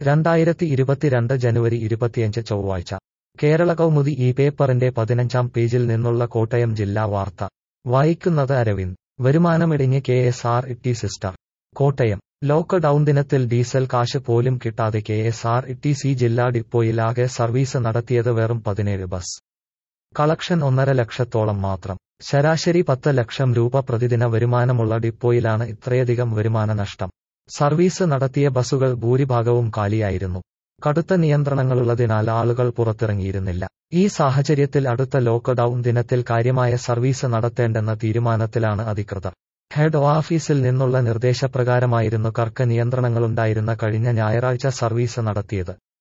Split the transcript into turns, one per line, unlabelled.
രണ്ടായിരത്തി ഇരുപത്തിരണ്ട് ജനുവരി ഇരുപത്തിയഞ്ച് ചൊവ്വാഴ്ച കേരള കൗമുദി ഈ പേപ്പറിന്റെ പതിനഞ്ചാം പേജിൽ നിന്നുള്ള കോട്ടയം ജില്ലാ വാർത്ത വായിക്കുന്നത് അരവിന്ദ് വരുമാനമിടിഞ്ഞ് കെ എസ് ആർ ടി സിസ്റ്റർ കോട്ടയം ലോക്ക്ഡൌൺ ദിനത്തിൽ ഡീസൽ കാശ് പോലും കിട്ടാതെ K S R T C ജില്ലാ ഡിപ്പോയിൽ ആകെ സർവീസ് നടത്തിയത് വെറും പതിനേഴ് ബസ് കളക്ഷൻ ഒന്നര ലക്ഷത്തോളം മാത്രം ശരാശരി പത്ത് ലക്ഷം രൂപ പ്രതിദിന വരുമാനമുള്ള ഡിപ്പോയിലാണ് ഇത്രയധികം വരുമാന നഷ്ടം സർവീസ് നടത്തിയ ബസുകൾ ഭൂരിഭാഗവും കാലിയായിരുന്നു കടുത്ത നിയന്ത്രണങ്ങളുള്ളതിനാൽ ആളുകൾ പുറത്തിറങ്ങിയിരുന്നില്ല ഈ സാഹചര്യത്തിൽ അടുത്ത ലോക്ക്ഡൌൺ ദിനത്തിൽ കാര്യമായ സർവീസ് നടത്തേണ്ടെന്ന തീരുമാനത്തിലാണ് അധികൃതർ ഹെഡ് ഓഫീസിൽ നിന്നുള്ള നിർദ്ദേശപ്രകാരമായിരുന്നു കർക്ക നിയന്ത്രണങ്ങളുണ്ടായിരുന്ന കഴിഞ്ഞ ഞായറാഴ്ച സർവീസ് നടത്തിയത്